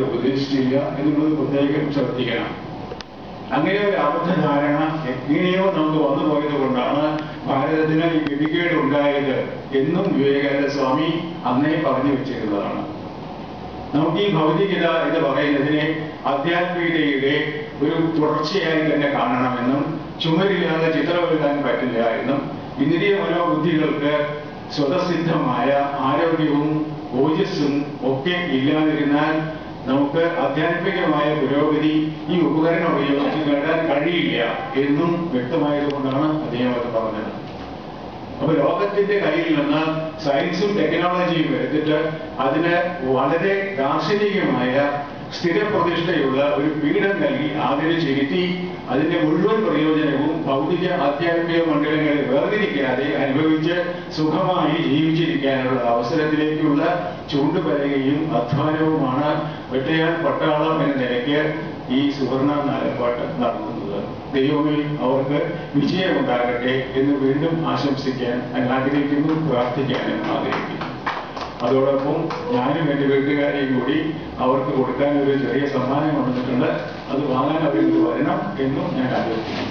ഉപദേശിച്ചില്ല എന്നുള്ളത് പ്രത്യേകം ശ്രദ്ധിക്കണം അങ്ങനെ ഒരു അബദ്ധധാരണ എങ്ങനെയോ നമുക്ക് വന്നു പോയത് കൊണ്ടാണ് ഭാരതത്തിന് ഈ ഗതികേട് ഉണ്ടായത് എന്നും വിവേകാനന്ദ സ്വാമി അന്നേ പറഞ്ഞു വെച്ചിരുന്നതാണ് നമുക്ക് ഈ ഭൗതികത എന്ന് പറയുന്നതിനെ ആധ്യാത്മികതയുടെ ഒരു തുടർച്ചയായി തന്നെ കാണണമെന്നും ചുമരില്ലാതെ ചിത്രം എഴുതാൻ പറ്റില്ല എന്നും ഇന്ദ്രിയ മനോബുദ്ധികൾക്ക് സ്വതസിദ്ധമായ ആരോഗ്യവും ഓജസ്സും ഒക്കെ ഇല്ലാതിരുന്നാൽ നമുക്ക് ആധ്യാത്മികമായ പുരോഗതി ഈ ഉപകരണം ഉപയോഗിച്ച് നേടാൻ കഴിയില്ല എന്നും വ്യക്തമായതുകൊണ്ടാണ് അദ്ദേഹം അത് പറഞ്ഞത് അപ്പൊ ലോകത്തിന്റെ കയ്യിൽ നിന്ന് സയൻസും ടെക്നോളജിയും എടുത്തിട്ട് അതിന് വളരെ ദാർശനികമായ സ്ഥിരപ്രതിഷ്ഠയുള്ള ഒരു പീഠം നൽകി ആദരിച്ചിരുത്തി അതിന്റെ മുഴുവൻ പ്രയോജനവും ഭൗതിക ആധ്യാത്മിക മണ്ഡലങ്ങളെ വേർതിരിക്കാതെ അനുഭവിച്ച് സുഖമായി ജീവിച്ചിരിക്കാനുള്ള അവസരത്തിലേക്കുള്ള ചൂണ്ടുപലകയും അധ്വാനവുമാണ് വെട്ടയാൻ പട്ടാളം എന്ന നിലയ്ക്ക് ഈ സുവർണ നാലപ്പാട്ട് നടത്തുന്നത് ദൈവമേ അവർക്ക് വിജയമുണ്ടാകട്ടെ എന്ന് വീണ്ടും ആശംസിക്കാൻ ഞാൻ ആഗ്രഹിക്കുന്നു പ്രാർത്ഥിക്കാനും ആഗ്രഹിക്കുന്നു അതോടൊപ്പം ഞാനും എൻ്റെ വീട്ടുകാരെയും കൂടി അവർക്ക് കൊടുക്കാൻ ഒരു ചെറിയ സമ്മാനം കൊണ്ടുവന്നിട്ടുണ്ട് അത് വാങ്ങാൻ അവർ വരണം എന്നും ഞാൻ ആഗ്രഹിക്കുന്നു